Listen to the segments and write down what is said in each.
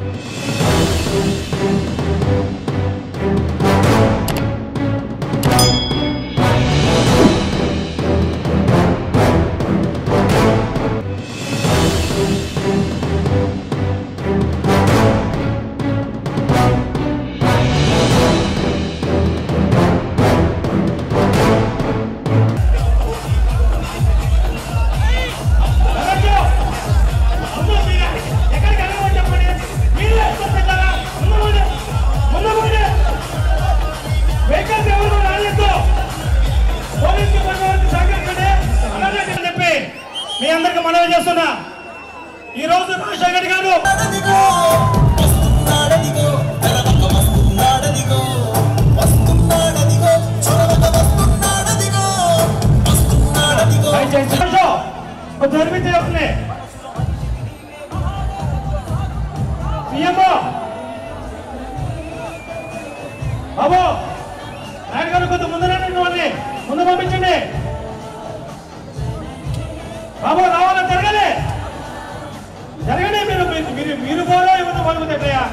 మీ అందరికి మనవి చేస్తున్నా ఈ రోజు రాజశేఖర్ గారు వస్తున్నాడదిగో వస్తున్నాడదిగో తెరవక వస్తున్నాడదిగో వస్తున్నాడదిగో చొరవక వస్తున్నాడదిగో వస్తున్నాడదిగో దయచేసి కూర్చో. కొంచెం అనిపించే వస్తుంది సీఎంఓ బాబు నాయుడు గారు కొంచెం ముందు రండి వాళ్ళని ముందు పంపించండి బాబు రావాలని జరగలే జరగండి మీరు మీరు- మీరు మీరు పోరా ఇవ్వదు పలుకుతాయా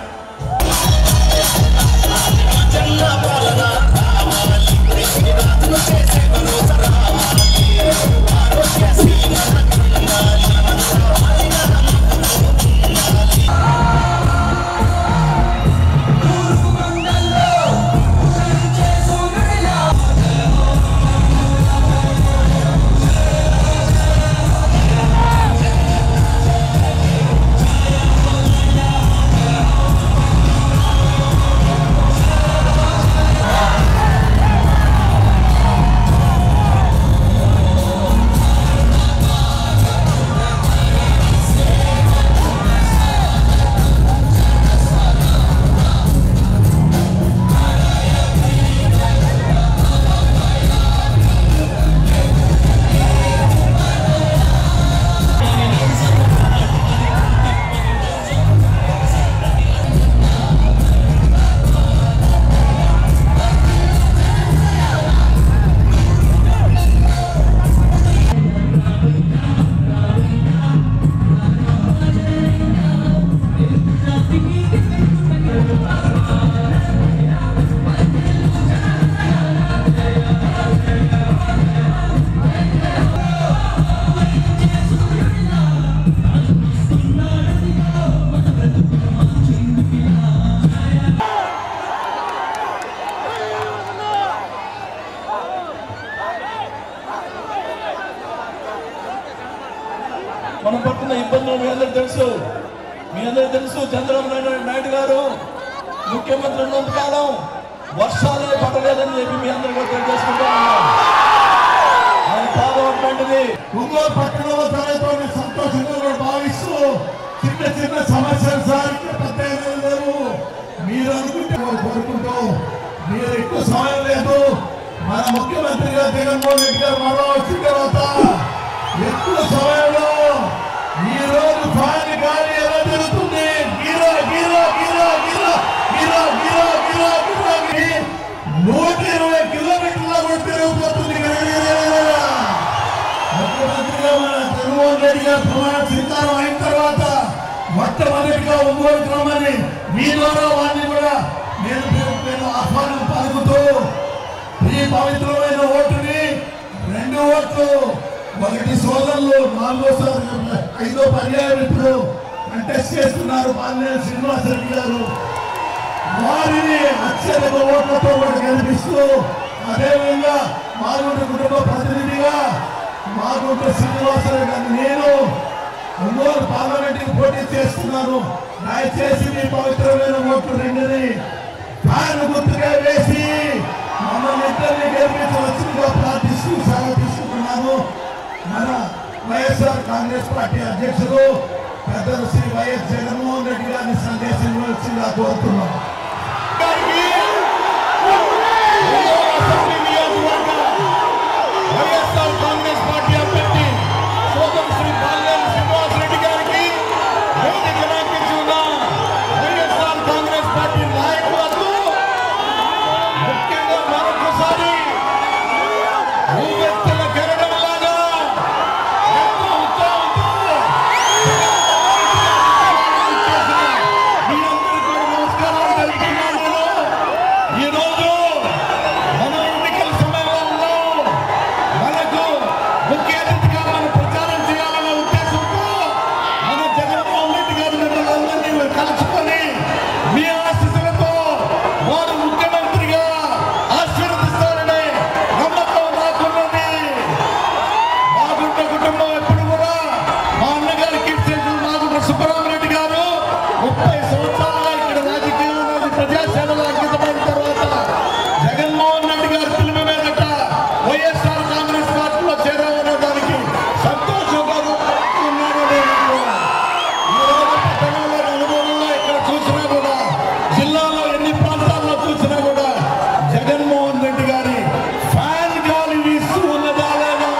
మనం పడుతున్న ఇబ్బందులు మీ అందరికి తెలుసు మీ అందరికి తెలుసు చంద్రబాబు నాయుడు నాయుడు గారు ముఖ్యమంత్రి ఉన్నంత కాలం వర్షాలే పడలేదని చెప్పి మీ అందరికీ తెలియజేసుకుంటా ఉన్నాం ఆయన పాదం అటువంటిది ఒంగోలు పట్టణంలో జరుగుతున్న సంతోషంగా కూడా భావిస్తూ చిన్న చిన్న సమస్యలు సార్ ఇక్కడ పెద్ద ఏమీ లేవు మీరు అనుకుంటే వారు కోరుకుంటూ మీరు ఎక్కువ సమయం లేదు మన ముఖ్యమంత్రిగా జగన్మోహన్ రెడ్డి గారు మరో వచ్చిన తర్వాత ఎక్కువ సమయంలో ఈ రోజు ఫ్యాన్ గాలి ఎలా జరుగుతుంది గీరా గీరా గీరా గీరా గీరా గీరా గీరా గీరా గీ నూట ఇరవై కిలోమీటర్ల కూడా తిరిగిపోతుంది గరగరగరగర. ముఖ్యమంత్రిగా మన జగన్మోహన్ రెడ్డి గారు ప్రమాణ స్వీకారం అయిన తర్వాత మొట్టమొదటిగా ఒంగోలు గ్రామాన్ని మీ ద్వారా వారిని కూడా నేను నేను ఆహ్వానం పలుకుతూ ఈ పవిత్రమైన ఓటుని రెండు ఓట్లు ఒకటి సోదరులు నాలుగోసారి ఐదో పర్యాయం ఇప్పుడు కంటెస్ట్ చేస్తున్నారు పాలనేని శ్రీనివాసరెడ్డి గారు వారిని అత్యధిక ఓట్లతో కూడా గెలిపిస్తూ అదేవిధంగా మాగుంట కుటుంబ ప్రతినిధిగా మాగుంట శ్రీనివాసరావు గారు నేను ఒంగోలు పార్లమెంట్ కి పోటీ చేస్తున్నాను దయచేసి మీ పవిత్రమైన ఓట్లు రెండుని ఫ్యాన్ గుర్తుగా వేసి మమ్మల్ని ఇద్దరిని గెలిపించవచ్చుగా ప్రార్థిస్తూ సెలవు తీసుకుంటున్నాను మన వైఎస్ఆర్ కాంగ్రెస్ పార్టీ అధ్యక్షులు పెద్దలు శ్రీ వైఎస్ జగన్మోహన్ రెడ్డి గారిని సందేశం ఇవ్వాల్సిందిగా కోరుతున్నాం వైఎస్ఆర్ కాంగ్రెస్ పార్టీ అభ్యర్థి సోదరు శ్రీ బాల్యం శ్రీనివాసరెడ్డి గారికి వేదిక అలంకరించి ఉన్న వైఎస్ఆర్ కాంగ్రెస్ పార్టీ నాయకులకు ముఖ్యంగా మరొకసారి ఊవెత్తుల కెరటంలాగా ఎంతో ఉత్సాహంతో మీ ముప్పై సంవత్సరాలుగా ఇక్కడ రాజకీయం అనేది ప్రజాసేవలో అంకితమైన తర్వాత జగన్మోహన్ రెడ్డి గారి పిలుపు మీదట వైఎస్ఆర్ కాంగ్రెస్ పార్టీలో చేరామనే దానికి సంతోషంగా ఉన్నాను నేను. ఈ రోజు పట్టణంలో నలుమూలల్లో ఇక్కడ చూసినా కూడా జిల్లాలో ఎన్ని ప్రాంతాల్లో చూసినా కూడా జగన్మోహన్ రెడ్డి గారి ఫ్యాన్ గాలి వీస్తూ ఉన్నదా లేదా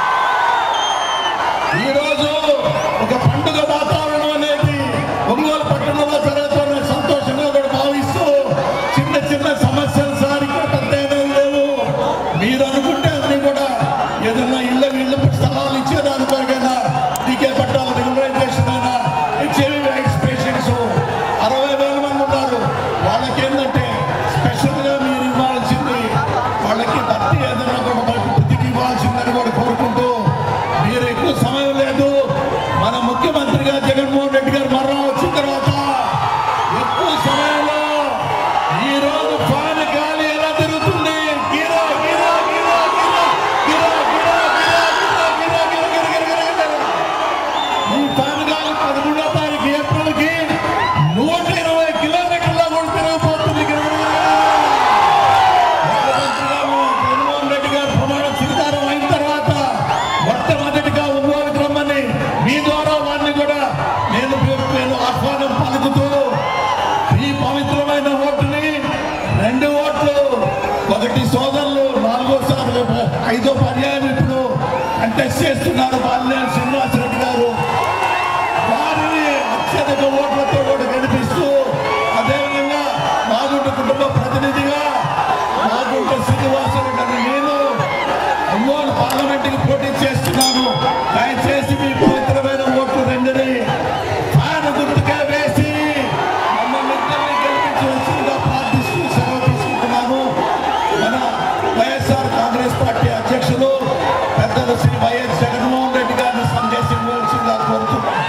ఈ రోజు ఒక పండుగ వాతావరణం అనేది ఒంగోలు పట్టణంలో జరుగుతున్న సంతోషంగా కూడా భావిస్తూ చిన్న చిన్న సమస్యలు సార్ ఇక్కడ పెద్ద ఏమీ లేవు మీరు అనుకుంటే అన్ని కూడా ఏదైనా ఇళ్ళ ఇళ్ళ స్థలాలు ఇచ్చేదాని కొరకైనా డీకే పట్టాల రెగ్యులరైజేషన్ అయినా హెచ్ఐవి ఎయిడ్స్ పేషెంట్స్ అరవై వేల మంది ఉన్నారు వాళ్ళకి ఏంటంటే స్పెషల్గా మీరు ఇవ్వాల్సింది వాళ్ళకి భర్తీ ఏదైనా కూడా వాళ్ళకి బుద్ధికి ఇవ్వాల్సిందని కూడా కోరుకుంటూ మీరు ఎక్కువ సమయం లేదు మన ముఖ్యమంత్రిగా జగన్మోహన్ రెడ్డి గారు మరణం వచ్చిన తర్వాత ఎక్కువ సమయంలో ఈ రోజు ఫ్యాన్ గాలి ఎలా తిరుగుతుంది గిరా గిరా గిరా గిరా గిరా గిరా గిరా గిరా గిరా గిరా గిరా గిరా గిరా గిరా. ఈ ఫ్యాన్ గాలి పదమూడో తారీఖు ఏప్రిల్కి నూట ఇరవై కిలోమీటర్ల కూడా తిరగబోతుంది గిరా గిరా గిరా. ముఖ్యమంత్రిగా జగన్మోహన్ రెడ్డి గారు ప్రమాణ స్వీకారం అయిన తర్వాత మొట్టమొదటిగా ఒంగోలు రమ్మని మీ ద్వారా వారిని కూడా నేను నేను ఆహ్వానం పలుకుతూ ఈ పవిత్రమైన ఓటుని రెండు ఓట్లు ఒకటి సోదరులు నాలుగోసారి ఐదో పర్యాయం ఇప్పుడు కంటెస్ట్ చేస్తున్నారు బాలినేని శ్రీనివాసరెడ్డి గారు వారిని అత్యధిక ఓట్లతో కూడా గెలిపిస్తూ అదేవిధంగా మాగుంట కుటుంబ ప్రతినిధిగా మాగుంట శ్రీనివాసరెడ్డి అని నేను ఒంగోలు పార్లమెంటుకి పోటీ చేస్తున్నాను దయచేసి మీ పవిత్రమైన ఓట్లు రెండుని ఫ్యాన్ గుర్తుగా వేసి మమ్మల్ని ఇద్దరిని గెలిపించవలసిందిగా ప్రార్థిస్తూ సెలవు తీసుకుంటున్నాను మన వైఎస్ఆర్ కాంగ్రెస్ పార్టీ అధ్యక్షులు పెద్దలు శ్రీ వైఎస్ జగన్మోహన్ రెడ్డి గారిని సందేశం ఇవ్వాల్సిందిగా కోరుతున్నాను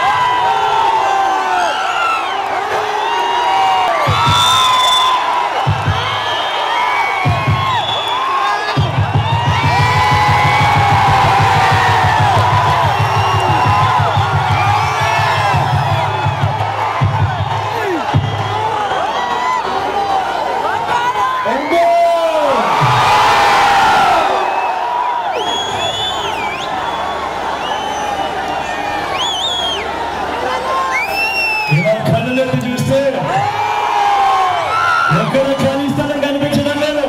ఇలా కళ్ళలోకి చూస్తే ఎక్కడ ఖాళీ స్థలం కనిపించడం లేదు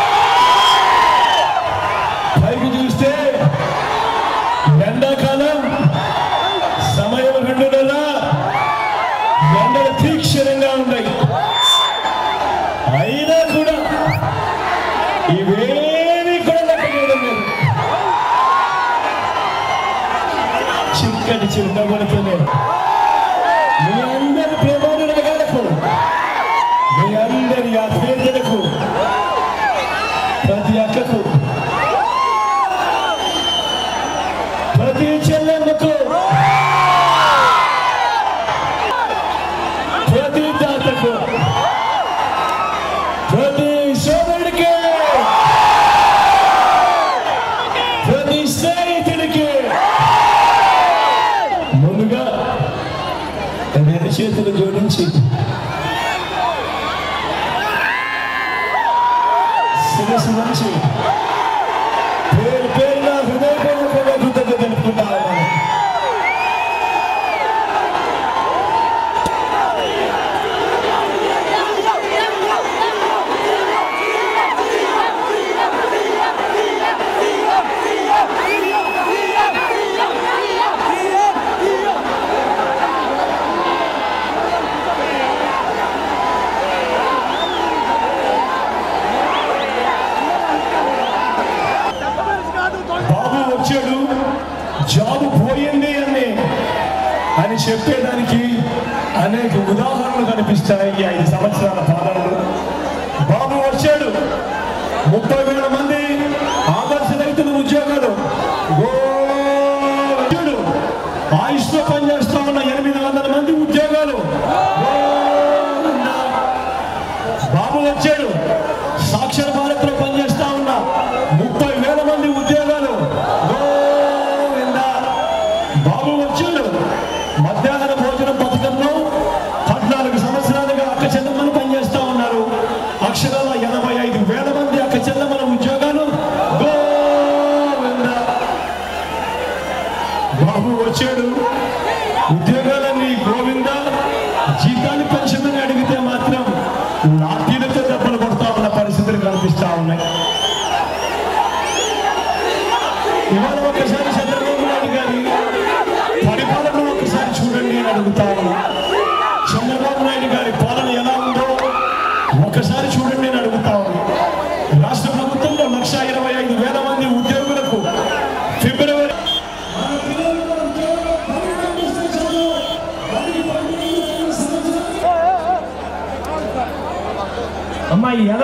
పైకి చూస్తే ఎండాకాలం సమయం రెండు నెల ఎండలు తీక్షణంగా ఉన్నాయి అయినా కూడా ఇవేమీ కూడా లెక్క చేయడం లేదు చిక్కటి చిరునవ్వులతోనే మీ అందరి ప్రేమానురాగాలకు మీ అందరి ఆత్మీయతలకు ప్రతి అక్కకు ప్రతి చెల్లెమ్మకు ప్రతి తాతకు ప్రతి సోదరుడికి ప్రతి స్నేహితుడికి ముందుగా రెండు చేతులు జోడించి శిరస్సు నుంచి పేరు పేరున హృదయపూర్వకంగా కృతజ్ఞత తెలుపుకుంటా ఉన్నాను బాబు వచ్చాడు జాబు పోయింది అని అని చెప్పేదానికి అనేక ఉదాహరణలు కనిపిస్తాయి ఈ ఐదు సంవత్సరాల పాలనలో బాబు వచ్చాడు ముప్పై వేల మంది ఆదర్శ రైతుల ఉద్యోగాలు గోవిందుడు. ఆయుష్తో పనిచేస్తా ఉన్న ఎనిమిది వందల మంది ఉద్యోగాలు గోవిందా. బాబు వచ్చాడు సాక్షర భారత్ లో పనిచేస్తా ఉన్న ముప్పై వేల మంది ఉద్యోగాలు గోవిందా. బాబు వచ్చాడు మధ్యాహ్న భోజనం పథకంలో పద్నాలుగు అమ్మాయి ఎలా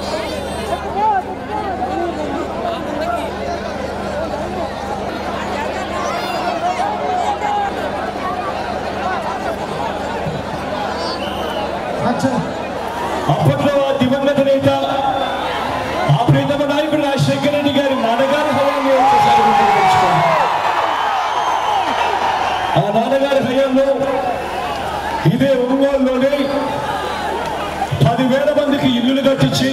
అప్పట్లో ఆ దివంగత నేత ఆ ప్రీతమ నాయకుడు రాజశేఖర రెడ్డి గారి నాన్నగారి హయాంలో ఒకసారి గుర్తుకు తెచ్చుకోండి. ఆ నాన్నగారి హయాంలో ఇదే ఒంగోలులోనే పదివేల మందికి ఇల్లులు కట్టించి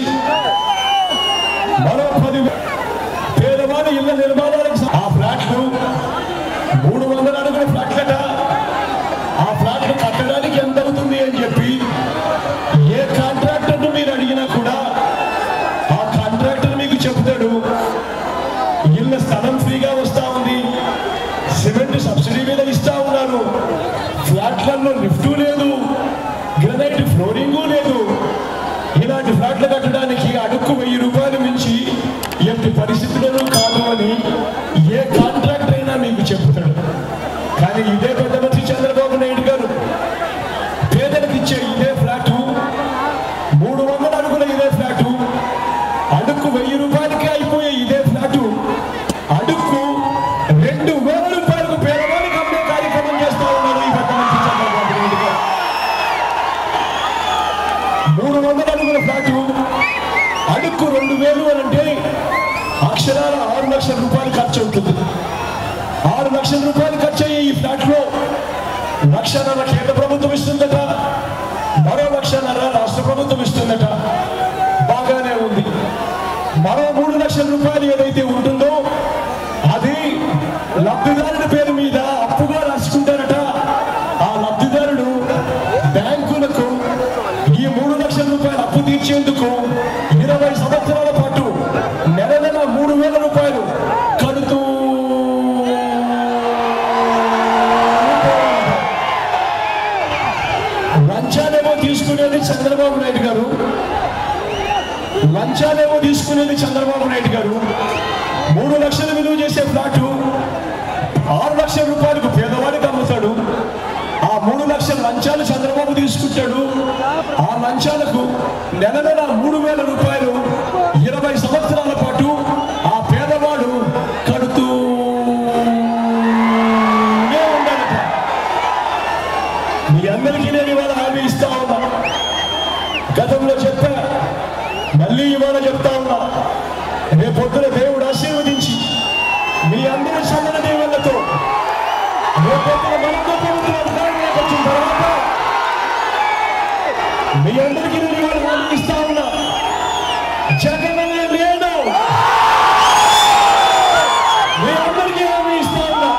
మరో పది పేదవాడి ఇళ్ల నిర్మాణాలకు స- ఆ ఫ్లాట్లు మూడు వందల అడుగుల ఫ్లాట్లట ఆ ఫ్లాట్లు కట్టడానికి ఎంత అవుతుంది అని చెప్పి ఏ కాంట్రాక్టర్ను మీరు అడిగినా కూడా ఆ కాంట్రాక్టర్ మీకు చెబుతాడు ఇళ్ళ స్థలం ఫ్రీగా వస్తా ఉంది సిమెంట్ సబ్సిడీ మీద ఇస్తా ఉన్నారు ఫ్లాట్లలో లిఫ్ట్ లేదు గ్రనైట్ ఫ్లోరింగు లేదు ఇలాంటి ఫ్లాట్లు కట్టడానికి అడుక్కు వెయ్యి రూపాయలు మించి ఎట్టి పరిస్థితులను కాదు అని ఏ కాంట్రాక్టర్ అయినా మీకు చెప్తాడు కానీ ఇదే పెద్ద మంత్రి చంద్రబాబు నాయుడు గారు పేదలకు ఇచ్చే ఇదే ఫ్లాటు మూడు వందల అడుగుల ఇదే ఫ్లాటు అడుక్కు వెయ్యి రూపాయలకే అయిపోయే ఇదే ఫ్లాటు అడుక్కు రెండు వేల రూపాయలకు పేదవాళ్ళకి అమ్మే కార్యక్రమం చేస్తా ఉన్నారు ఈ పెద్ద మంత్రి చంద్రబాబు నాయుడు గారు మూడు వందల అడుగుల ఫ్లాటు అడుక్కు రెండు వేలు అని అంటే అక్షరాల ఆరు లక్షల రూపాయలు ఖర్చు అవుతుంది ఆరు లక్షల రూపాయలు ఖర్చు అయ్యే ఈ ఫ్లాట్లో లక్షన్నర కేంద్ర ప్రభుత్వం ఇస్తుందట మరో లక్షన్నర రాష్ట్ర ప్రభుత్వం ఇస్తుందట బాగానే ఉంది మరో మూడు లక్షల రూపాయలు ఏదైతే ఉంటుందో అది లబ్ధిదారుడి పేరు మీద అప్పుగా రాసుకుంటారట ఆ లబ్ధిదారుడు బ్యాంకులకు ఈ మూడు లక్షల రూపాయలు అప్పు తీర్చేందుకు ఇరవై సంవత్సరాల పాటు నెల నెల మూడు వేల రూపాయలు కడుతూ లంచాలేమో తీసుకునేది చంద్రబాబు నాయుడు గారు లంచాలేమో తీసుకునేది చంద్రబాబు నాయుడు గారు మూడు లక్షలు విలువ చేసే ఫ్లాటు ఆరు లక్షల రూపాయలకు పేదవాడికి అమ్ముతాడు ఆ మూడు లక్షల లంచాలు చంద్రబాబు తీసుకుంటాడు ఆ లంచాలకు నెల నెల మూడు వేల రూపాయలు ఇరవై సంవత్సరాల పాటు ఆ పేదవాడు కడుతూనే ఉండాలట మీ అందరికీ నేను ఇవాళ హామీ ఇస్తా ఉన్నా గతంలో చెప్పా మళ్ళీ ఇవాళ చెప్తా ఉన్నా రేపొద్దున దేవుడు ఆశీర్వదించి మీ అందరి చందన దేవుళ్ళతో రేపొద్దున మనంతో ప్రభుత్వం అధికారంలోకి వచ్చిన తర్వాత మీ అందరికీ నేను ఇవాళ హామీ ఇస్తా ఉన్నా జగననే లేడు మీ అందరికీ హామీ ఇస్తా ఉన్నా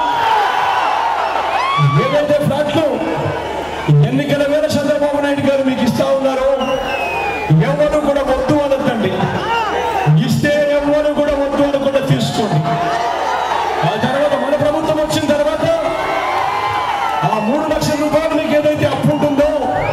ఏదైతే ఫ్లాట్లు ఎన్నికల వేళ చంద్రబాబు నాయుడు గారు మీకు ఇస్తా ఉన్నారో ఎవరు కూడా వద్దు అనద్దండి ఇస్తే ఎవరు కూడా వద్దు అనకుండా తీసుకోండి ఆ తర్వాత మన ప్రభుత్వం వచ్చిన తర్వాత ఆ మూడు లక్షల రూపాయలు మీకు ఏదైతే అప్పు ఉంటుందో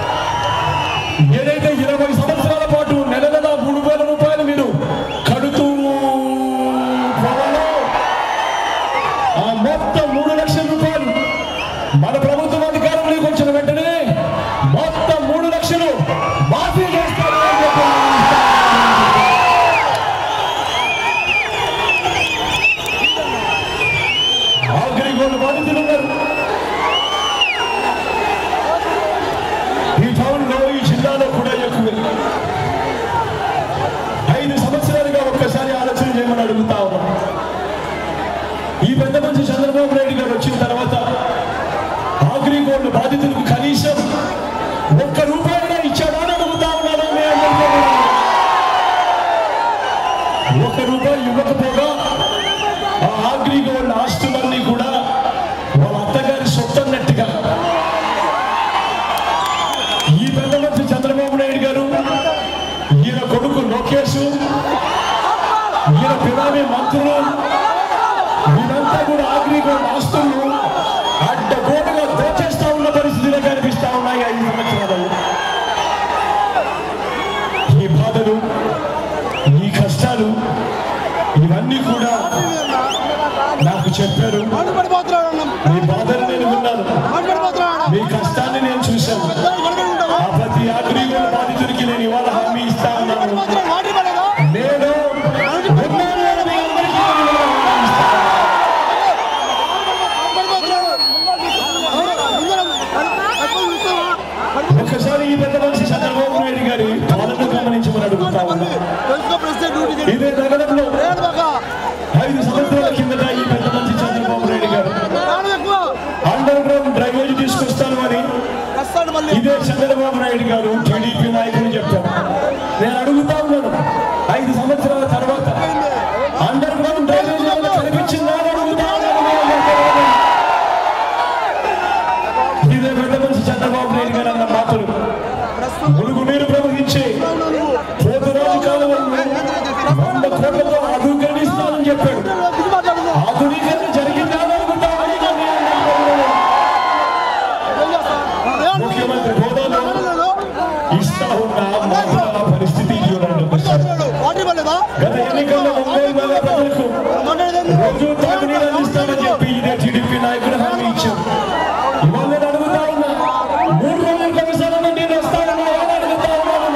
ఏదైతే ఇరవై సంవత్సరాల పాటు నెల నెల మూడు వేల రూపాయలు మీరు కడుతూ పోవాలో ఆ మొత్తం మూడు లక్షల రూపాయలు మన ప్రభుత్వం అధికారంలోకి వచ్చిన వెంటనే మొత్తం మూడు లక్షలు మాఫీ చేస్తారు అని చెప్పి ఆఖరి గోళ్ళు బాధితులు ఉన్నారు ఈ టౌన్ లో ఈ జిల్లాలో కూడా ఎక్కువే ఐదు సంవత్సరాలుగా ఒక్కసారి ఆలోచన చేయమని అడుగుతా ఉన్నాం ఈ పెద్ద మంచి చంద్రబాబు నాయుడు గారు వచ్చిన తర్వాత ఆగ్రి గోల్డ్ బాధితులకు కనీసం ఒక్క రూపాయిగా ఇచ్చాడా అని అడుగుతా ఉన్నాను మీ అందరితో కూడా. ఒక్క రూపాయి ఇవ్వకపోగా ఆ ఆగ్రి గోల్డ్ ఆస్తులన్నీ కూడా వాళ్ళ అత్తగారి సొత్తు అన్నట్టుగా ఈ పెద్ద మంచి చంద్రబాబు నాయుడు గారు ఈయన కొడుకు లోకేష్ ఈయన పినామీ మంత్రులు వీరంతా కూడా ఆగ్రి గోల్డ్ ఆస్తులు అడ్డగోడుగా దోచేస్తా ఉన్న పరిస్థితులు కనిపిస్తా ఉన్నాయి ఐదు సంవత్సరాలు ఈ బాధలు ఈ కష్టాలు ఇవన్నీ కూడా నాకు చెప్పారు మీ బాధలు నేను విన్నాను మీ కష్టాన్ని నేను చూశాను ఆ ప్రతి ఆగ్రి గోల్డ్ బాధితుడికి నేను ఇవాళ హామీ ఇస్తా ఉన్నా ఒకసారి ఈ పెద్ద మనిషి చంద్రబాబు నాయుడు గారి పాలన గమనించమని అడుగుతా ఉన్నా తెలుసుకో ప్రెసిడెంట్ డ్యూటీ ఇదే నగరంలో లేదు బాగా ఐదు సంవత్సరాల కిందట ఈ పెద్ద మనిషి చంద్రబాబు నాయుడు గారు ప్రాణం ఎక్కువ అండర్ గ్రౌండ్ డ్రైనేజ్ తీసుకొస్తాను అని వస్తాడు మళ్ళీ ఇదే చంద్రబాబు నాయుడు గారు టీడీపీ నాయకులు చెప్పారు నేను అడుగుతా ఉన్నాను ఐదు సంవత్సరాల తర్వాత అండర్ గ్రౌండ్ డ్రైనేజ్ ఏమైనా కనిపించిందా అని అడుగుతా ఉన్నాను నేను ఎంతవరకు. ఇదే పెద్ద మనిషి చంద్రబాబు నాయుడు గారు అన్న మాటలు ములుగు నీరు ప్రవహించే పోతురాజు కాలువలను వంద కోట్లతో ఆధునీకరిస్తానని చెప్పాడు ఇది మాట్లాడుకో ఆధునీకరణ జరిగిందా అని అడుగుతా ఉన్నాను నేను. ఏం చేస్తా ఏం ముఖ్యమంత్రి హోదాలో లేదు ఇస్తా ఉన్న మాటల పరిస్థితి చూడండి ఒకసారి వాటర్ ఇవ్వలేదా గత ఎన్నికల్లో ఒంగోలు జిల్లా ప్రజలకు మాట్లాడేది రోజు తాగునీరు అందిస్తామని చెప్పి ఇదే టీడీపీ నాయకుడు హామీ ఇచ్చారు ఇవాళ నేను అడుగుతా ఉన్నా మూడు రోజుల కమిషన్ నేను వస్తానని ఎవరు అడుగుతా ఉన్నాను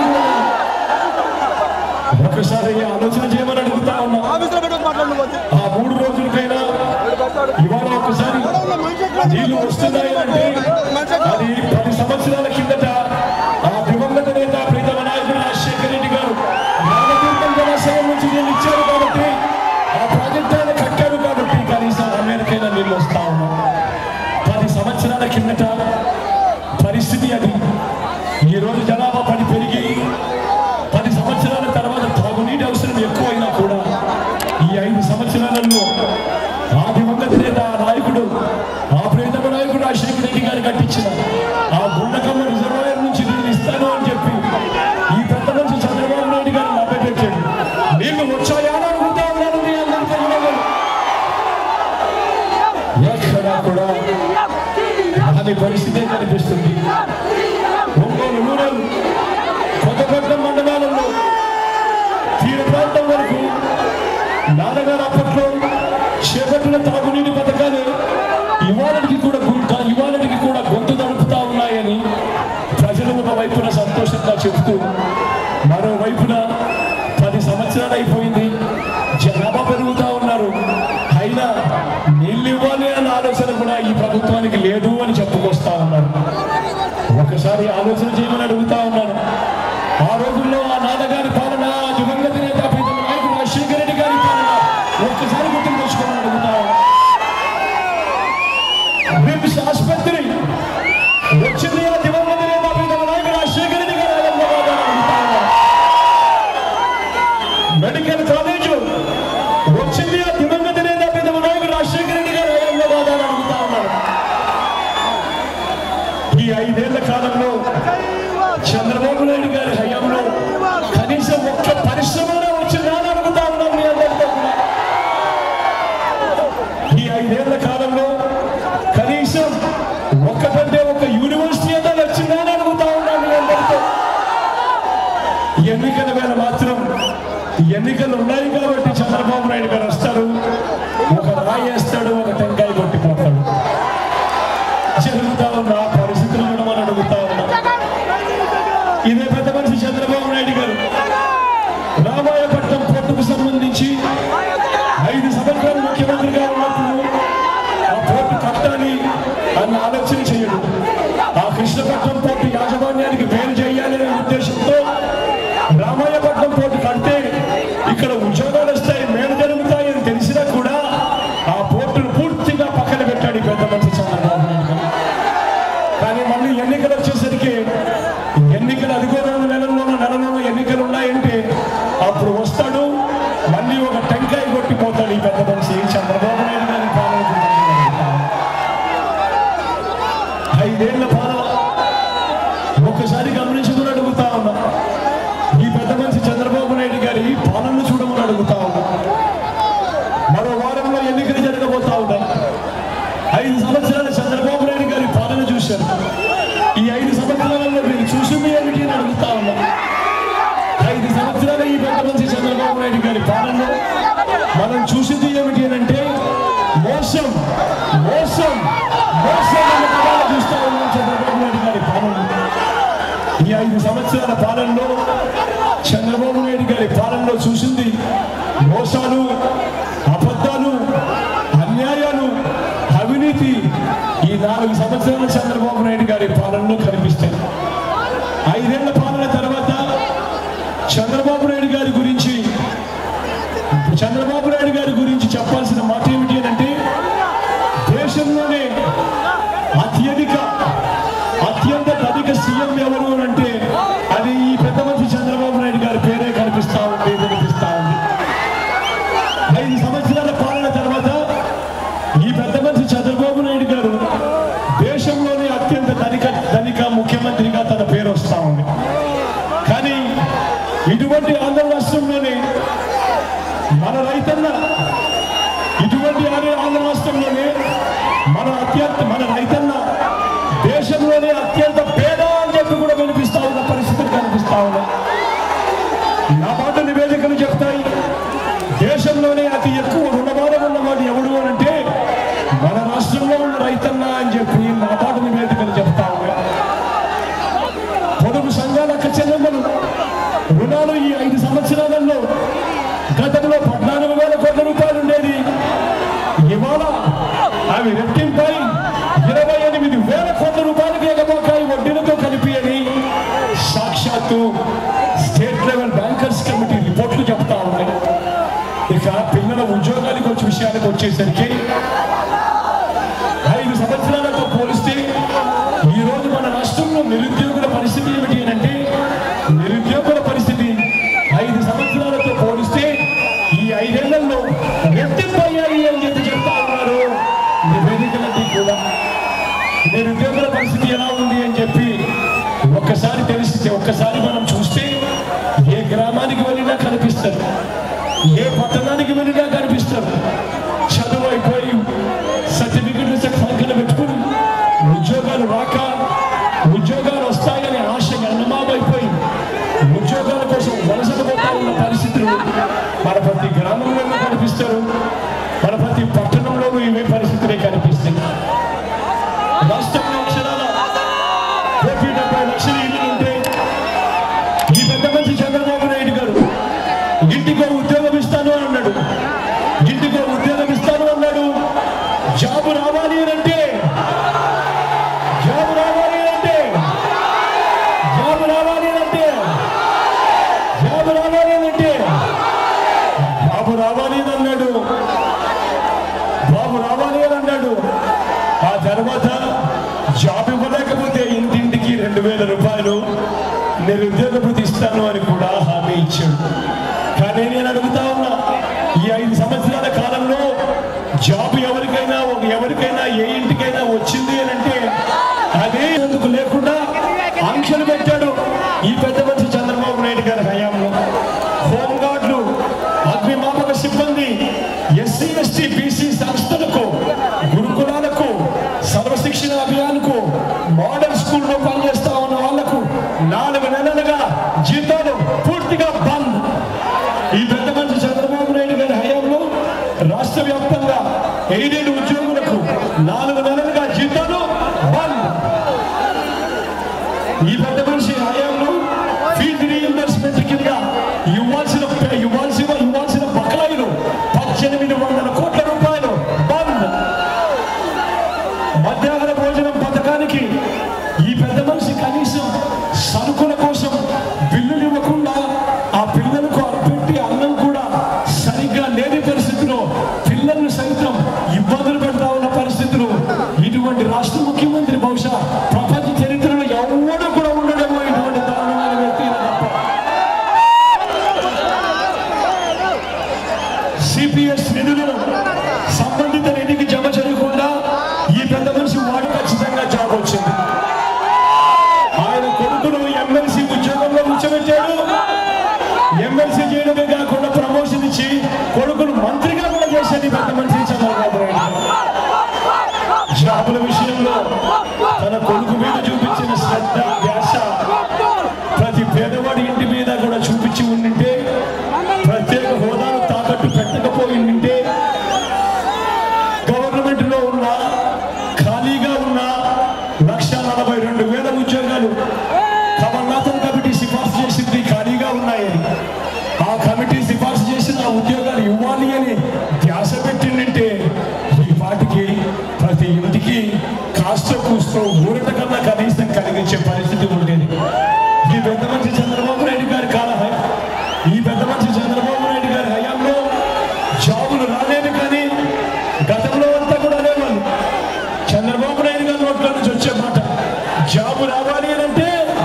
ఒకసారి ఆలోచన చేయమని అడుగుతా ఉన్నా ఆఫీసులో పెట్టుకు మాట్లాడు పోతే ఆ మూడు రోజులకైనా ఇవాళ ఒకసారి నీళ్లు వస్తున్నాయి అంటే అది పది సంవత్సరాల కిందట ఆ దివంగత నేత ప్రీతమ నాయకుడు రాజశేఖర రెడ్డి గారు రామతీర్థం జలాశయం నుంచి నీళ్ళు ఇచ్చారు కాబట్టి ఆ ప్రాజెక్ట్ ఆయన కట్టారు కాబట్టి కనీసం అమెరికైనా నీళ్ళు వస్తా ఉన్నాయి పది సంవత్సరాల కిందట పరిస్థితి అది ఈ రోజు జనాభా పడి పెరిగి పది సంవత్సరాల తర్వాత తాగునీటి అవసరం ఎక్కువైనా కూడా ఈ ఐదు సంవత్సరాలలో ఆ దివంగత నేత ఆ నాయకుడు ఆ ప్రేతమ నాయకుడు రాజశేఖర రెడ్డి గారు కట్టించిన ఆ గుండకమ్మ రిజర్వాయర్ నుంచి నేను ఇస్తాను అని చెప్పి ఈ పెద్ద మనిషి చంద్రబాబు నాయుడు గారు నమ్మపెట్టాడు నీళ్లు వచ్చాయా అని అడుగుతా ఉన్నాను మీ అందరికీ కూడా. ఎక్కడా కూడా అది పరిస్థితే కనిపిస్తుంది ఒంగోలు రూరల్ కొత్తపట్నం మండలాలలో తీర ప్రాంతం వరకు నాన్నగారు అప్పట్లో చేపట్టిన తాగునీటి పథకాలు ఇవాళకి కూడా గుంట ఇవాళకి కూడా గొంతు నడుపుతా ఉన్నాయని ప్రజలు ఒక వైపున సంతోషంగా చెబుతూ మరోవైపున పది సంవత్సరాలు అయిపోయింది జనాభా పెరుగుతా ఉన్నారు అయినా నీళ్ళు ఇవ్వాలి అన్న ఆలోచన కూడా ఈ ప్రభుత్వానికి లేదు అని చెప్పుకొస్తా ఉన్నారు ఒకసారి ఆలోచన చేయమని అడుగుతా ఉన్నాను ఆ రోజుల్లో ఆ నాన్నగారి పాలన ఆ దివంగత నేత ప్రీతమ నాయకుడు రాజశేఖర రెడ్డి గారి పాలన ఒక్కసారి గుర్తుకు తెచ్చుకోమని అడుగుతా ఉన్నాను. విమ్స్ ఆసుపత్రి వచ్చింది ఆ దివంగత నేత ప్రీతమ నాయకుడు రాజశేఖర రెడ్డి గారి హయాంలో కాదా అని అడుగుతా ఉన్నాను. మెడికల్ కాలేజు వచ్చింది ఆ దివంగత నేత ప్రీతమ నాయకుడు రాజశేఖర రెడ్డి గారి హయాంలో కాదా అని అడుగుతా ఉన్నాను ఈ ఐదేళ్ల కాలంలో చంద్రబాబు నాయుడు గారి హయాంలో కనీసం ఒక్క పరిశ్రమ వచ్చిందా అని అడుగుతా ఉన్నాం మీ అందరితో కూడా. ఈ ఐదేళ్ల కాలంలో కనీసం ఒక్కటంటే ఒక యూనివర్సిటీ అన్నా వచ్చిందా అని అడుగుతా ఉన్నాం మీ అందరితో ఎన్నికల వేళ మాత్రం ఎన్నికలు ఉన్నాయి కాబట్టి చంద్రబాబు నాయుడు గారు వస్తారు ఒక రాయి వేస్తాడు ఒక టెంకాయ కొట్టిపోతాడు జరుగుతా ఉన్న పరిస్థితులు కూడా మనం అడుగుతా ఉన్నాం ఇదే పెద్ద మనిషి చంద్రబాబు నాయుడు గారు రామాయపట్నం పోర్టుకు సంబంధించి ఐదు సంవత్సరాలు ముఖ్యమంత్రిగా ఉన్నప్పుడు ఆ పోర్టు కట్టాలి అన్న ఆలోచన చేయడు ఆ కృష్ణపట్నం పోర్టు యాజమాన్యానికి మేలు చేయాలనే ఉద్దేశంతో రామాయపట్నం పోర్టు కడితే ఇక్కడ ఉద్యోగాలు వస్తాయి మేలు జరుగుతాయి అని తెలిసినా కూడా ఆ పోర్టును పూర్తిగా పక్కన పెట్టాడు ఈ పెద్ద మనిషి చంద్రబాబు నాయుడు గారు కానీ మళ్ళీ ఎన్నికలు వచ్చేసరికి ఎన్నికలు అదిగో రెండు నెలల్లోనూ నెలలోనూ ఎన్నికలు ఉన్నాయంటే అప్పుడు వస్తాడు మళ్ళీ ఒక టెంకాయ కొట్టిపోతాడు ఈ పెద్ద మనిషి చంద్రబాబు నాయుడు గారి పాలన ఐదేళ్ల పాలన ఒక్కసారి గమనించుకుని అడుగుతా ఉన్నా ఈ పెద్ద మనిషి చంద్రబాబు నాయుడు గారి పాలనను చూడమని అడుగుతా ఉన్నా మరో వారంలో ఎన్నికలు జరగబోతా ఉన్నాయి ఐదు సంవత్సరాల చంద్రబాబు నాయుడు గారి పాలన చూశారు ఈ ఐదు సంవత్సరాలలో మీరు చూసింది ఏమిటి అని అడుగుతా ఉన్నా ఐదు సంవత్సరాల ఈ పెద్ద మనిషి చంద్రబాబు నాయుడు గారి పాలనలో మనం చూసింది ఏమిటి అని అంటే మోసం మోసం మోసం అనే పదాలు చూస్తా ఉన్నాం చంద్రబాబు నాయుడు గారి పాలన ఈ ఐదు సంవత్సరాల పాలనలో చంద్రబాబు నాయుడు గారి పాలనలో చూసింది మోసాలు అబద్ధాలు అన్యాయాలు అవినీతి ఈ నాలుగు సంవత్సరాల చంద్రబాబు నాయుడు గారి పాలనలో కనిపిస్తాయి ఉంది కానీ ఇటువంటి ఆంధ్ర రాష్ట్రంలోనే మన రైతన్న ఇటువంటి ఆంధ్ర ఆంధ్ర రాష్ట్రంలోనే మన అత్యంత మన రైతన్న దేశంలోనే అత్యంత పేద అని చెప్పి కూడా వినిపిస్తా ఉన్న పరిస్థితులు కనిపిస్తా ఉన్నాయి నా మాట నివేదికలు చెప్తాయి దేశంలోనే అతి ఎక్కువ రుణబాధ ఉన్నవాడు ఎవడు అని అంటే మన రాష్ట్రంలో ఉన్న రైతన్న అని చెప్పి నా మాట నివేదికలు చెప్తా ఉన్నాయి పొదుపు సంఘాల చెల్లెమ్మలు రుణాలు ఈ ఐదు సంవత్సరాలలో గతంలో పద్నాలుగు వేల కోట్ల రూపాయలు ఉండేది ఇవాళ అవి రెట్టింపై ఇరవై ఎనిమిది వేల కోట్ల రూపాయలకి ఎగబోకాయి వడ్డీలతో కలిపి అని సాక్షాత్తు స్టేట్ లెవెల్ బ్యాంకర్స్ కమిటీ రిపోర్ట్లు చెప్తా ఉన్నాయి ఇక పిల్లల ఉద్యోగానికి వచ్చే విషయానికి వచ్చేసరికి ఐదు సంవత్సరాలతో పోలిస్తే ఈ రోజు మన రాష్ట్రంలో నిరుద్యోగుల పరిస్థితి ఏమిటి అని అంటే నిరుద్యోగుల పరిస్థితి ఐదు సంవత్సరాలతో పోలిస్తే ఈ ఐదేళ్లలో రెట్టింపయ్యాయి అని చెప్పి చెప్తా ఉన్నారు నివేదికలన్నీ కూడా నిరుద్యోగుల పరిస్థితి ఎలా ఉంది అని చెప్పి ఒక్కసారి తెలిస్తే ఒక్కసారి మనం చూస్తే ఏ గ్రామానికి వెళ్ళినా కనిపిస్తారు ఏ పట్టణానికి వెళ్ళినా కనిపిస్తారు చదువు అయిపోయి సర్టిఫికెట్లు సంఖ్యలు పెట్టుకుని ఉద్యోగాలు రాక ఉద్యోగాలు వస్తాయని ఆశ గన్నమాబైపోయి ఉద్యోగాల కోసం వలసలు పోతా ఉన్న పరిస్థితులు మన ప్రతి గ్రామంలోనూ కనిపిస్తారు మన ప్రతి పట్టణంలోనూ ఇవే పరిస్థితులే కనిపిస్తాయి రాష్ట్రంలో అక్షరాల కోటి డెబ్బై లక్షల ఇల్లు ఉంటే ఈ పెద్ద మనిషి చంద్రబాబు నాయుడు గారు ఇంటికో ఉద్యోగం ఇస్తాను అని అన్నాడు ఇంటికో ఉద్యోగం ఇస్తాను అన్నాడు జాబ్ రావాలి అని అంటే జాబ్ రావాలి అని అంటే జాబ్ రావాలి అని అంటే జాబ్ రావాలి అని అంటే బాబు రావాలి అని అన్నాడు బాబు రావాలి అని అన్నాడు ఆ తర్వాత జాబ్ ఇవ్వలేకపోతే ఇంటింటికి రెండు వేల రూపాయలు నిరుద్యోగ భృతి ఇస్తాను అని కూడా హామీ ఇచ్చాడు కానీ నేను అడుగుతా ఉన్నా ఈ ఐదు సంవత్సరాల కాలంలో జాబ్ ఎవరికైనా ఒక ఎవరికైనా ఏ ఇంటికైనా వచ్చింది అని అంటే అదే ఎందుకు లేకుండా ఆంక్షలు పెట్టాడు ఈ పెద్ద మనిషి చంద్రబాబు నాయుడు గారి హయాంలో హోంగార్డులు అగ్నిమాపక సిబ్బంది ఎస్సీ ఎస్టీ బీసీ సంస్థలకు గురుకులాలకు సర్వశిక్షణ అభియాన్కు మోడల్ స్కూల్లో పనిచేస్తా ఉన్న వాళ్లకు నాలుగు నెలలుగా జీతాలు పూర్తిగా బంద్ ఈ పెద్ద మనిషి చంద్రబాబు నాయుడు గారి హయాంలో రాష్ట్ర వ్యాప్తంగా ఎయిడెడ్ ఉద్యోగులకు నాలుగు నెలలుగా జీతాలు బంద్ ఈ పెద్ద మనిషి హయాంలో ఫీజు రీఇంబర్స్మెంట్ కింద ఇవ్వాల్సిన ఇవ్వాల్సిన ఇవ్వాల్సిన బకాయిలు పద్దెనిమిది వందల కోట్ల రూపాయలు బంద్ మధ్యాహ్న భోజనం పథకానికి ఈ పెద్ద మనిషి కనీసం సరుకుల కోసం బిల్లులు ఇవ్వకుండా ఆ పిల్లలకు పెట్టి అన్నం కూడా సరిగ్గా లేని పరిస్థితిలో పిల్లలను సైతం ఇబ్బందులు పెడతా ఉన్న పరిస్థితులు ఇటువంటి రాష్ట్ర ముఖ్యమంత్రి బహుశా ప్రపంచ చరిత్రలో ఎవరు కూడా ఉండడమో ఇటువంటి దారుణమైన వ్యక్తి తప్ప సిపిఎస్ నిధులను సంబంధిత నిధికి జమ చేయకుండా ఈ పెద్ద మనిషి వాడు ఖచ్చితంగా జాబ్ వచ్చింది ఆయన కొడుకును ఎమ్మెల్సీ ఉద్యోగంలో కూర్చోబెట్టాడు ఎమ్మెల్సీ చేయడమే కాకుండా ప్రమోషన్ ఇచ్చి కొడుకును మంత్రిగా కూడా చేశాడు ఈ పెద్ద మనిషి చంద్రబాబు నాయుడు గారు. జాబుల విషయంలో తన కొడుకు మీద చూపించిన శ్రద్ధ ధ్యాస ప్రతి పేదవాడి ఇంటి మీద కూడా చూపించి ఉండింటే ప్రత్యేక హోదాను తాకట్టు పెట్టకపోయి ఉండింటే గవర్నమెంట్ లో ఉన్న ఖాళీగా ఉన్న లక్ష నలభై రెండు వేల ఉద్యోగాలు కమల్నాథన్ కమిటీ సిఫార్సు చేసింది ఖాళీగా ఉన్నాయని ఆ కమిటీ సిఫార్సు చేసిన ఆ ఉద్యోగాలు ఇవ్వాలి అని ధ్యాస పెట్టిందంటే ఈ పాటికి ప్రతి ఇంటికి కాస్త కూస్తో ఊరట కన్నా కనీసం కలిగించే పరిస్థితి ఉండేది ఈ పెద్ద మనిషి చంద్రబాబు నాయుడు గారి కాల హై- ఈ పెద్ద మనిషి చంద్రబాబు నాయుడు గారి హయాంలో జాబులు రాలేదు కానీ గతంలో అంతా కూడా అనేవాళ్ళు చంద్రబాబు నాయుడు గారి నోట్ల నుంచి వచ్చే మాట జాబు రావాలి అని అంటే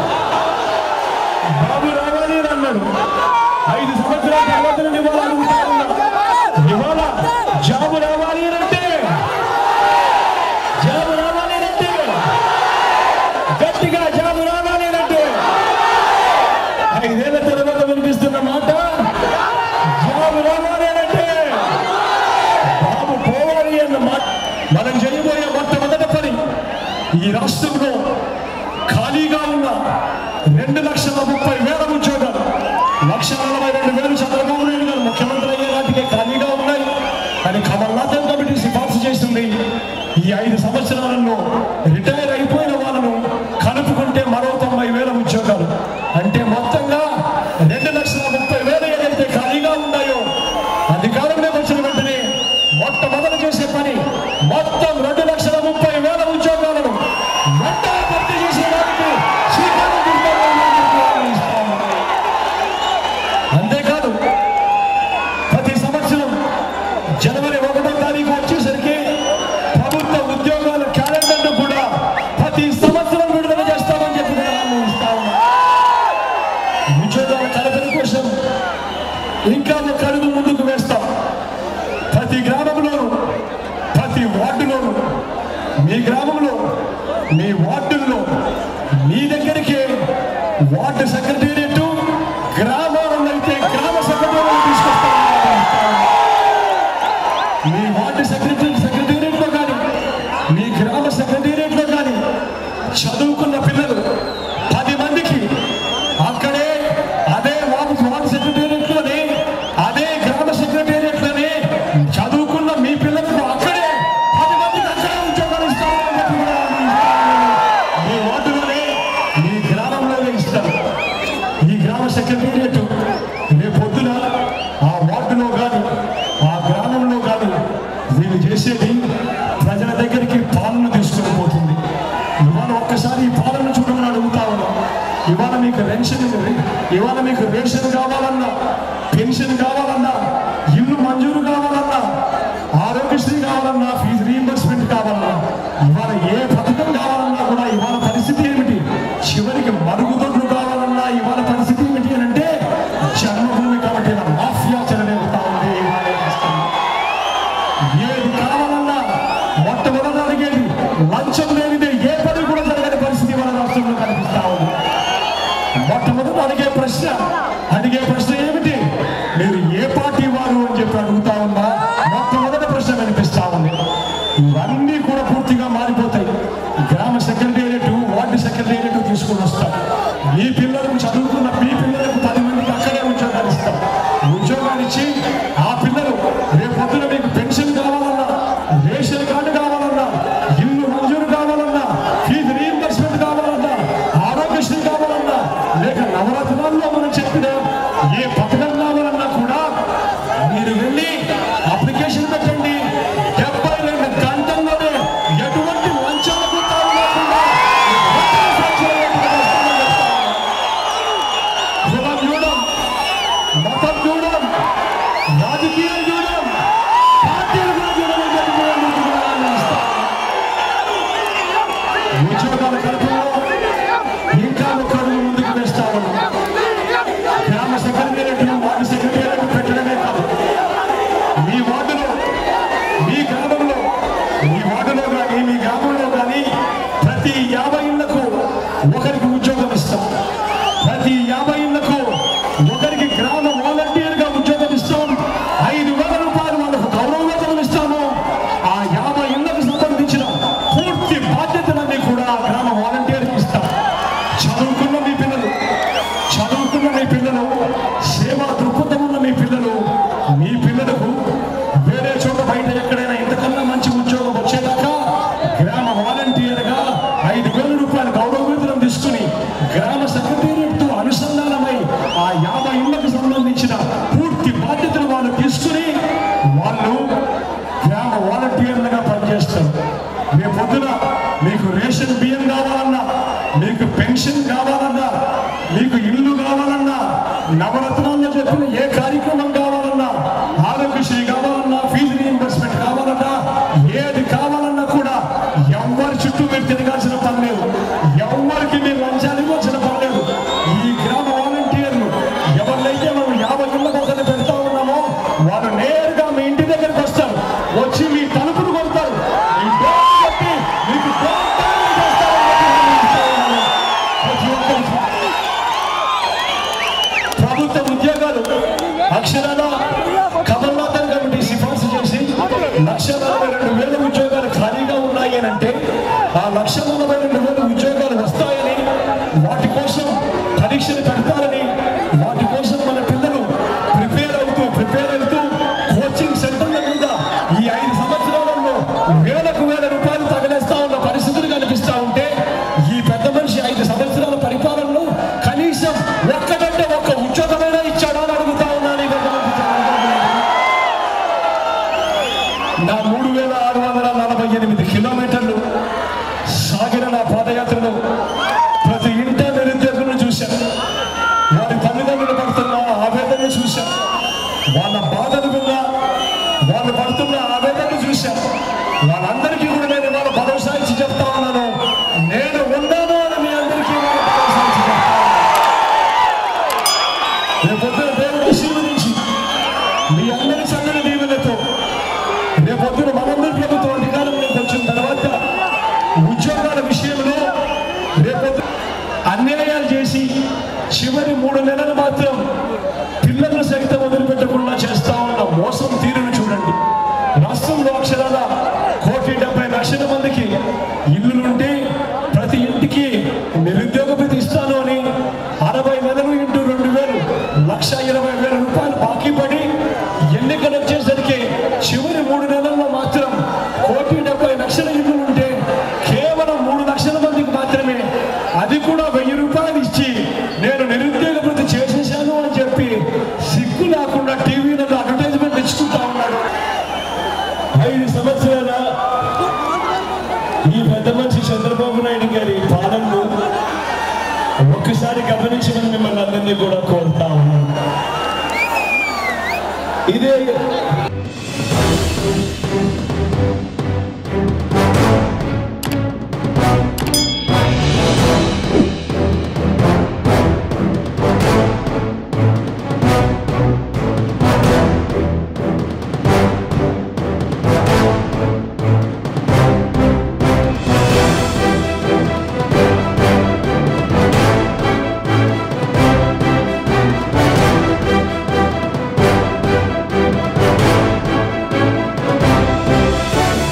బాబు రావాలి అని అన్నాడు ఐదు సంవత్సరాల తర్వాత నేను ఇవాళ అడుగుతా ఉన్నా ఇవాళ జాబు రావాలి అని అంటే జాబు రావాలి అని అంటే గట్టిగా జాబు రావాలి అని అంటే రెండు లక్షల ముప్పై వేల ఉద్యోగాలు లక్ష నలభై రెండు వేలు చంద్రబాబు నాయుడు గారు ముఖ్యమంత్రి అయ్యే నాటికే ఖాళీగా ఉన్నాయి కానీ కమల్నాథన్ కమిటీ సిఫార్సు చేసింది ఈ ఐదు సంవత్సరాలలో రిటైర్ అయిపోయిన వాళ్ళను కలుపుకుంటే మరో తొంభై వేల ఉద్యోగాలు అంటే మొత్తంగా రెండు లక్షల ముప్పై వేలు ఏదైతే ఖాళీగా ఉన్నాయో అధికారంలోకి వచ్చిన వెంటనే మొట్టమొదలు చేసే పని మొత్తం రెండు లక్షల ముప్పై వేల ఉద్యోగాలను వెంటనే భర్తీ చేసేదానికి శ్రీకారం చుట్టాలని ఇస్తాము. అంతేకాదు ప్రతి సంవత్సరం జనవరి ఒకటో తారీఖు వచ్చేసరికి ప్రభుత్వ ఉద్యోగాల క్యాలెండర్ను కూడా ప్రతి సంవత్సరం విడుదల చేస్తామని చెప్పి కూడా హామీ ఇస్తా ఉన్నాం. ఉద్యోగాల కల్పన కోసం ఇంకా ఒక అడుగు ముందుకు వేస్తాం ప్రతి గ్రామంలోనూ ప్రతి వార్డులోనూ మీ గ్రామంలో మీ వార్డుల్లో మీ దగ్గరికి వార్డు సెక్రటేరియట్ గ్రామాలలో అయితే గ్రామ సెక్రటేరియట్ తీసుకొస్తాం మీ వార్డు సెక్రటరీ సెక్రటేరియట్లో కానీ మీ గ్రామ సెక్రటేరియట్లో కానీ చదువుకున్న పిల్లలు పది మందికి అక్కడే అదే వార్డు వార్డు సెక్రటేరియట్లోనే అదే గ్రామ సెక్రటేరియట్లోనే చదువుకున్న మీ పిల్లలకు అక్కడే పది మందికి అక్కడే ఉద్యోగాలు ఇస్తామని చెప్పి కూడా మీ వార్డులోనే మీ గ్రామంలోనే ఇస్తారు ఈ గ్రామ సెక్రటేరియట్ రేపు పొద్దున ఆ వార్డులో కానీ ఆ గ్రామంలో కానీ వీళ్ళు చేసేది ప్రజల దగ్గరికి పాలన తీసుకొని పోతుంది ఇవాళ ఒక్కసారి ఈ పాలన చూడమని అడుగుతా ఉన్నాం ఇవాళ మీకు పెన్షన్ ఇవాళ మీకు రేషన్ కావాలన్నా పెన్షన్ కావాలన్నా ఇల్లు మంజూరు కావాలన్నా ఆరోగ్యశ్రీ కావాలన్నా ఫీజు రీయింబర్స్మెంట్ కావాలన్నా ఇవాళ ఏ పథకం కావాలన్నా కూడా ఇవాళ పరిస్థితి ఏమిటి చివరికి మరుగుదొడ్లు కావాలన్నా ఇవాళ పరిస్థితి ఏమిటి అని అంటే జన్మభూమి కాబట్టి మాఫియా చెలరేగుతా ఉంది ఇవాళ ఈ రాష్ట్రంలో. ఏది కావాలన్నా మొట్టమొదటి అడిగేది లంచం లేనిదే ఏ పని కూడా జరగని పరిస్థితి మన రాష్ట్రంలో కనిపిస్తా ఉంది మొట్టమొదటి అడిగే ప్రశ్న అడిగే ప్రశ్న ఏమిటి మీరు ఏ పార్టీ వారు అని చెప్పి అడుగుతా ఉన్నా మొట్టమొదటి ప్రశ్న వినిపిస్తా ఉంది ఇవన్నీ కూడా పూర్తిగా మారిపోతాయి గ్రామ సెక్రటేరియట్ వార్డు సెక్రటేరియట్ తీసుకుని వస్తాం మీ పిల్లలకు చదువుకున్న మీ పిల్లలకు పది మందికి అక్కడే ఉద్యోగాలు ఇస్తాం ఉద్యోగాలు ఇచ్చి ఆ పిల్లలు రేపు పొద్దున మీకు పెన్షన్ కావాలన్నా రేషన్ కార్డు కావాలన్నా ఇల్లు మంజూరు కావాలన్నా ఫీజు రీయింబర్స్మెంట్ కావాలన్నా ఆరోగ్యశ్రీ కావాలన్నా లేక నవరత్నాల్లో మనం చెప్పిన ఏ పథకం కావాలన్నా కూడా మీరు వెళ్ళి అప్లికేషన్ పెట్టండి డెబ్బై రెండు గంటల్లోనే ఎటువంటి లంచాలకు తావు లేకుండా వెంటనే సాక్షులు వేయడానికి వస్తుందని చెప్తా ఉన్నాను. కులం చూడం మతం చూడం రాజకీయం చూడం పార్టీలు కూడా చూడమని చెప్పి కూడా మీకు కూడా హామీ ఇస్తా ఉన్నాను. ఉద్యోగాల కల్పనలో ఇంకా ఒక అడుగు ముందుకు వేస్తా ఉన్నాం గ్రామ సెక్రటేరియట్ వార్డు సెక్రటేరియట్ పెట్టడమే కాదు మీ వార్డులో మీ గ్రామంలో మీ వార్డులో కానీ మీ గ్రామంలో కానీ ప్రతి యాభై ఇళ్లకు ఒకరికి ఉద్యోగం ఇస్తాం ప్రతి యాభై ఇళ్లకు ఒకరికి గ్రామ వాలంటీర్గా ఉద్యోగం ఇస్తాం ఐదు వేల రూపాయలు వాళ్ళకు గౌరవ వేతనం ఇస్తాము ఆ యాభై ఇళ్లకు సంబంధించిన పూర్తి బాధ్యతలన్నీ కూడా ఆ గ్రామ వాలంటీర్కి ఇస్తాం చదువుకున్న మీ పిల్లలు చదువుకున్న మీ పిల్లలు సేవా దృక్పథం ఉన్న మీ పిల్లలు మీ పిల్లలకు వేరే చోట బయట ఎక్కడైనా ఇంతకన్నా మంచి ఉద్యోగం వచ్చేదాకా గ్రామ వాలంటీర్గా ఐదు వేల రూపాయల గౌరవ వేతనం తీసుకుని గ్రామ సెక్రటేరియట్తో అనుసంధానమై ఆ యాభై ఇళ్లకు సంబంధించిన పూర్తి బాధ్యతలు వాళ్ళు తీసుకుని వాళ్ళు గ్రామ వాలంటీర్లుగా పనిచేస్తారు రేపు పొద్దున మీకు రేషన్ బియ్యం కావాలన్నా మీకు పెన్షన్ కావాలన్నా మీకు ఇల్లు కావాలన్నా నవరత్నాల్లో చెప్పిన ఏ కార్యక్రమం కావాలన్నా ఆరోగ్యశ్రీ కావాలన్నా ఫీజు రీయింబర్స్మెంట్ కావాలన్నా ఏది కావాలన్నా కూడా ఎవరి చుట్టూ మీరు తిరగాల్సిన పని లేదు ఎవరికి మీరు లంచాలు ఇవ్వాల్సిన పని లేదు ఈ గ్రామ వాలంటీర్లు ఎవరినైతే మనం యాభై ఇళ్ళకు ఒకరిని పెడతా ఉన్నామో వాళ్ళు నేరుగా మీ ఇంటి దగ్గరికి వస్తారు వచ్చి మీ తలుపులు కొడతారు మీ డోర్ కొట్టి మీకు డోర్ డెలివరీ చేస్తారని చెప్పి హామీ ఇస్తా ఉన్నాను. ప్రతి ఒక్కరికి. ప్రభుత్వ ఉద్యోగాలు అక్షరాల కమల్నాథన్ కమిటీ సిఫార్సు చేసి లక్ష నలభై రెండు వేల ఉద్యోగాలు ఖాళీగా ఉన్నాయి అని అంటే ఆ లక్ష నలభై రెండు వేల ఉద్యోగాలు వస్తాయని వాటి కోసం పరీక్షలు పెడతారని వాటి కోసం మన పిల్లలు ప్రిపేర్ అవుతూ ప్రిపేర్ అవుతూ కోచింగ్ సెంటర్ల మీద ఈ ఐదు సంవత్సరాలలో వేలకు వేల రూపాయలు తగలేస్తా ఉన్న పరిస్థితులు కనిపిస్తా ఉంటే ఈ పెద్ద మనిషి ఐదు సంవత్సరాల పరిపాలనలో కనీసం ఒక్కటంటే ఒక్క ఉద్యోగమైనా ఇచ్చాడా అని అడుగుతా ఉన్నాను ఈ పెద్ద మనిషి చంద్రబాబు నాయుడు. నా మూడు వేల ఆరు వందల నలభై ఎనిమిది కిలోమీటర్లు సాగిన నా పాదయాత్రలో ప్రతి ఇంట నిరుద్యోగులను చూశాను వారి తల్లిదండ్రులు పడుతున్న ఆవేదన చూశాను వాళ్ళ బాధలు విన్నా వాళ్ళు పడుతున్న ఆవేదన చూశాను వాళ్ళందరికీ కూడా నేను ఇవాళ భరోసా ఇచ్చి చెప్తా ఉన్నాను నేను ఉన్నాను అని మీ అందరికీ ఇవాళ భరోసా ఇచ్చి చెప్తా ఉన్నాను. రేపొద్దున దేవుడు ఆశీర్వదించి మీ అందరి చల్లని దీవెనతో రేపొద్దున మనందరి ప్రభుత్వం అధికారంలోకి వచ్చిన తర్వాత ఉద్యోగాల విషయంలో రేపొద్దు అన్యాయాలు చేసి చివరి మూడు నెలలు మాత్రం పిల్లలను సైతం వదిలిపెట్టకుండా చేస్తా ఉన్న మోసం తీరును చూడండి రాష్ట్రంలో అక్షరాల కోటి డెబ్బై లక్షల మందికి ఇల్లులుంటే ప్రతి ఇంటికి నిరుద్యోగ భృతి ఇస్తాను అని అరవై నెలలు ఇంటూ రెండు వేలు లక్ష ఇరవై వేల రూపాయలు బాకీ పడి ఎన్నికలు వచ్చేసరికి చివరి మూడు నెలల్లో మాత్రం కోటి డెబ్బై లక్షల ఇల్లు ఉంటే కేవలం మూడు లక్షల మందికి మాత్రమే అది కూడా వెయ్యి రూపాయలు ఇచ్చి నేను నిరుద్యోగ భృతి చేసేసాను అని చెప్పి సిగ్గు లేకుండా టీవీలలో అడ్వర్టైజ్మెంట్ ఇచ్చుకుంటా ఉన్నాడు ఐదు సంవత్సరాల ఈ పెద్ద మనిషి చంద్రబాబు నాయుడు గారి పాలనను ఒక్కసారి గమనించమని మిమ్మల్ని అందరినీ కూడా కోరుతా ఉన్నాను ఇదే